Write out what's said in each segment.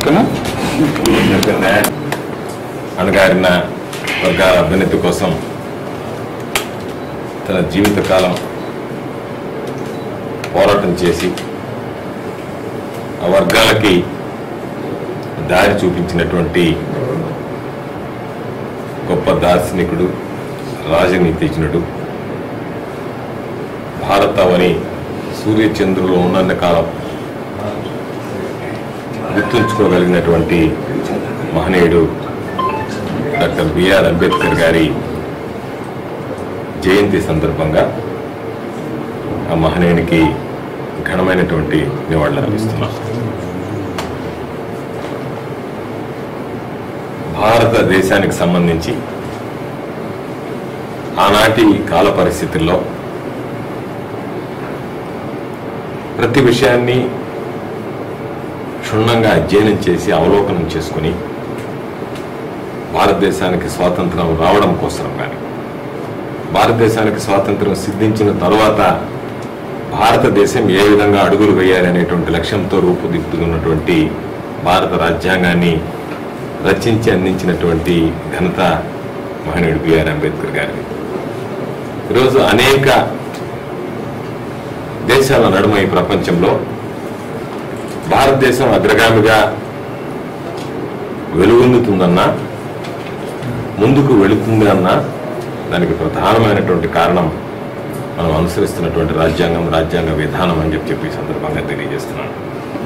ఓకేనా ఎందుకంటే అణగారిన వర్గాల అభ్యున్నతి కోసం తన జీవితకాలం పోరాటం చేసి ఆ వర్గాలకి దారి చూపించినటువంటి గొప్ప దార్శనికుడు రాజనీతిజ్ఞుడు భారతవని సూర్యచంద్రులు ఉన్నంత కాలం గుర్తుంచుకోగలిగినటువంటి మహనీయుడు డాక్టర్ బిఆర్ అంబేద్కర్ గారి జయంతి సందర్భంగా ఆ మహనీయునికి ఘనమైనటువంటి నివాళులు అర్పిస్తున్నాం భారతదేశానికి సంబంధించి ఆనాటి కాల పరిస్థితుల్లో ప్రతి విషయాన్ని క్షుణ్ణంగా అధ్యయనం చేసి అవలోకనం చేసుకుని భారతదేశానికి స్వాతంత్రం రావడం కోసం కానీ భారతదేశానికి స్వాతంత్రం సిద్ధించిన తరువాత భారతదేశం ఏ విధంగా అడుగులు వేయాలనేటువంటి లక్ష్యంతో రూపుదిద్దుకున్నటువంటి భారత రాజ్యాంగాన్ని రచించి అందించినటువంటి ఘనత మహనీయుడు బిఆర్ అంబేద్కర్ గారిది ఈరోజు అనేక దేశాల నడుమ ఈ ప్రపంచంలో భారతదేశం అగ్రగామిగా వెలుగొందుతుందన్నా ముందుకు వెళుతుంది అన్నా దానికి ప్రధానమైనటువంటి కారణం మనం అనుసరిస్తున్నటువంటి రాజ్యాంగం రాజ్యాంగ విధానం అని చెప్పి చెప్పి ఈ సందర్భంగా తెలియజేస్తున్నాను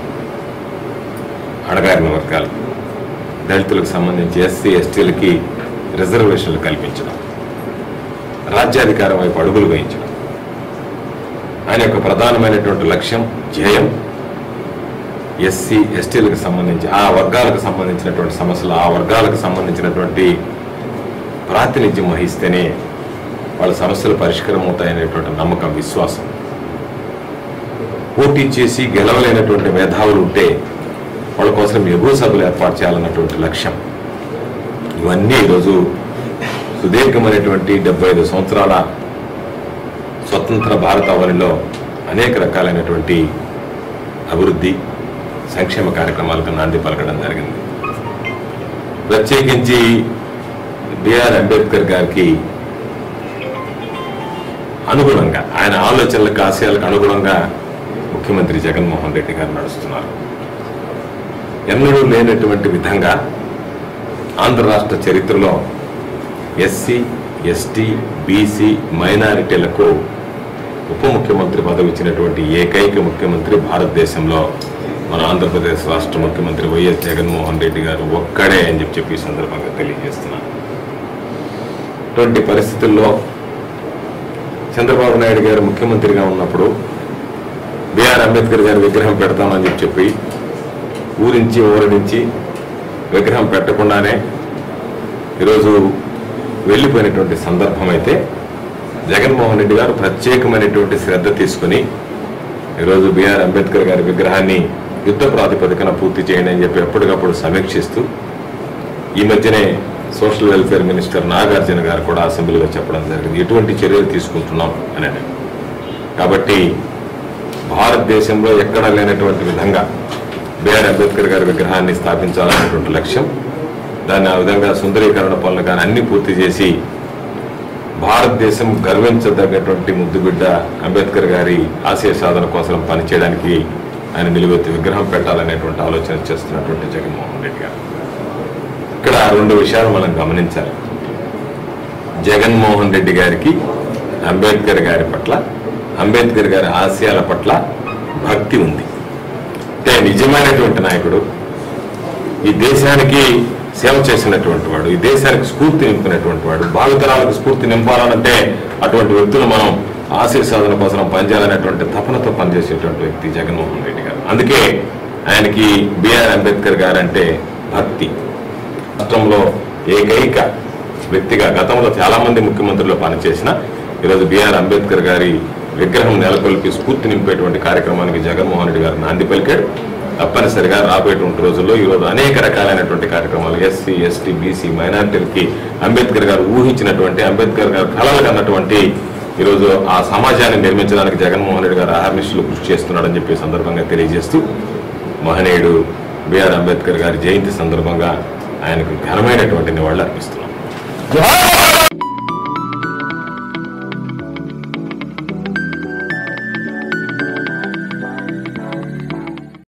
అణగారిన వర్గాలు దళితులకు సంబంధించి ఎస్సీ ఎస్టీలకి రిజర్వేషన్లు కల్పించడం రాజ్యాధికారం వైపు అడుగులు వేయించడం ఆయన యొక్క ప్రధానమైనటువంటి లక్ష్యం ధ్యేయం ఎస్సీ ఎస్టీలకు సంబంధించి ఆ వర్గాలకు సంబంధించినటువంటి సమస్యలు ఆ వర్గాలకు సంబంధించినటువంటి ప్రాతినిధ్యం వహిస్తేనే వాళ్ళ సమస్యలు పరిష్కారం అవుతాయనేటువంటి నమ్మకం విశ్వాసం పోటీ చేసి గెలవలేనటువంటి మేధావులు ఉంటే వాళ్ళ కోసం ఎగువ సభలు ఏర్పాటు చేయాలన్నటువంటి లక్ష్యం ఇవన్నీ ఈరోజు సుదీర్ఘమైనటువంటి డెబ్బై ఐదు సంవత్సరాల స్వతంత్ర భారత అవనిలో అనేక రకాలైనటువంటి అభివృద్ధి సంక్షేమ కార్యక్రమాలకు నాంది పలకడం జరిగింది ప్రత్యేకించి బిఆర్ అంబేద్కర్ గారికి అనుగుణంగా ఆయన ఆలోచనలకు ఆశయాలకు అనుగుణంగా ముఖ్యమంత్రి జగన్మోహన్ రెడ్డి గారు నడుస్తున్నారు ఎన్నడూ లేనటువంటి విధంగా ఆంధ్ర రాష్ట్ర చరిత్రలో ఎస్సీ ఎస్టీ బీసీ మైనారిటీలకు ఉప ముఖ్యమంత్రి పదవి ఇచ్చినటువంటి ఏకైక ముఖ్యమంత్రి భారతదేశంలో మన ఆంధ్రప్రదేశ్ రాష్ట్ర ముఖ్యమంత్రి వైఎస్ జగన్మోహన్ రెడ్డి గారు ఒక్కడే అని చెప్పి చెప్పి ఈ సందర్భంగా తెలియజేస్తున్నాను ఇటువంటి పరిస్థితుల్లో చంద్రబాబు నాయుడు గారు ముఖ్యమంత్రిగా ఉన్నప్పుడు బిఆర్ అంబేద్కర్ గారి విగ్రహం పెడతామని చెప్పి చెప్పి ఊరించి ఊరడించి విగ్రహం పెట్టకుండానే ఈరోజు వెళ్ళిపోయినటువంటి సందర్భం అయితే జగన్మోహన్ రెడ్డి గారు ప్రత్యేకమైనటువంటి శ్రద్ధ తీసుకుని ఈరోజు బిఆర్ అంబేద్కర్ గారి విగ్రహాన్ని యుద్ధ ప్రాతిపదికన పూర్తి చేయండి అని చెప్పి ఎప్పటికప్పుడు సమీక్షిస్తూ ఈ మధ్యనే సోషల్ వెల్ఫేర్ మినిస్టర్ నాగార్జున గారు కూడా అసెంబ్లీలో చెప్పడం జరిగింది ఎటువంటి చర్యలు తీసుకుంటున్నాం అని కాబట్టి భారతదేశంలో ఎక్కడా లేనటువంటి విధంగా బిఆర్ అంబేద్కర్ గారి విగ్రహాన్ని స్థాపించాలనేటువంటి లక్ష్యం దాన్ని ఆ విధంగా సుందరీకరణ పనులు కానీ అన్ని పూర్తి చేసి భారతదేశం గర్వించదగ్గటువంటి ముద్దుబిడ్డ అంబేద్కర్ గారి ఆశయ సాధన కోసం పనిచేయడానికి ఆయన నిలువెత్తి విగ్రహం పెట్టాలనేటువంటి ఆలోచన చేస్తున్నటువంటి జగన్మోహన్ రెడ్డి గారు ఇక్కడ రెండు విషయాలు మనం గమనించాలి జగన్మోహన్ రెడ్డి గారికి అంబేద్కర్ గారి పట్ల అంబేద్కర్ గారి ఆశయాల పట్ల భక్తి ఉంది అంటే నిజమైనటువంటి నాయకుడు ఈ దేశానికి సేవ చేసినటువంటి వాడు ఈ దేశానికి స్ఫూర్తి నింపినటువంటి వాడు భావితరాలకు స్ఫూర్తి నింపాలనంటే అటువంటి వ్యక్తులు మనం ఆశయ సాధన కోసం పనిచేయాలనేటువంటి తపనతో పనిచేసేటువంటి వ్యక్తి జగన్మోహన్ రెడ్డి గారు అందుకే ఆయనకి బిఆర్ అంబేద్కర్ గారు అంటే భక్తి రాష్ట్రంలో ఏకైక వ్యక్తిగా గతంలో చాలా మంది ముఖ్యమంత్రులు పనిచేసిన ఈరోజు బిఆర్ అంబేద్కర్ గారి విగ్రహం నెలకొల్పి స్ఫూర్తి నింపేటువంటి కార్యక్రమానికి జగన్మోహన్ రెడ్డి గారు నాంది పలికాడు తప్పనిసరిగా రాబోయేటువంటి రోజుల్లో ఈరోజు అనేక రకాలైనటువంటి కార్యక్రమాలు ఎస్సీ ఎస్టీ బీసీ మైనార్టీలకి అంబేద్కర్ గారు ఊహించినటువంటి అంబేద్కర్ గారు కలలు కన్నటువంటి ఈరోజు ఆ సమాజాన్ని నిర్మించడానికి జగన్మోహన్ రెడ్డి గారు ఆహర్నిశలు కృషి చేస్తున్నాడని చెప్పి ఈ సందర్భంగా తెలియజేస్తూ మహనీయుడు బిఆర్ అంబేద్కర్ గారి జయంతి సందర్భంగా ఆయనకు ఘనమైనటువంటి నివాళులు అర్పిస్తున్నాం జోహార్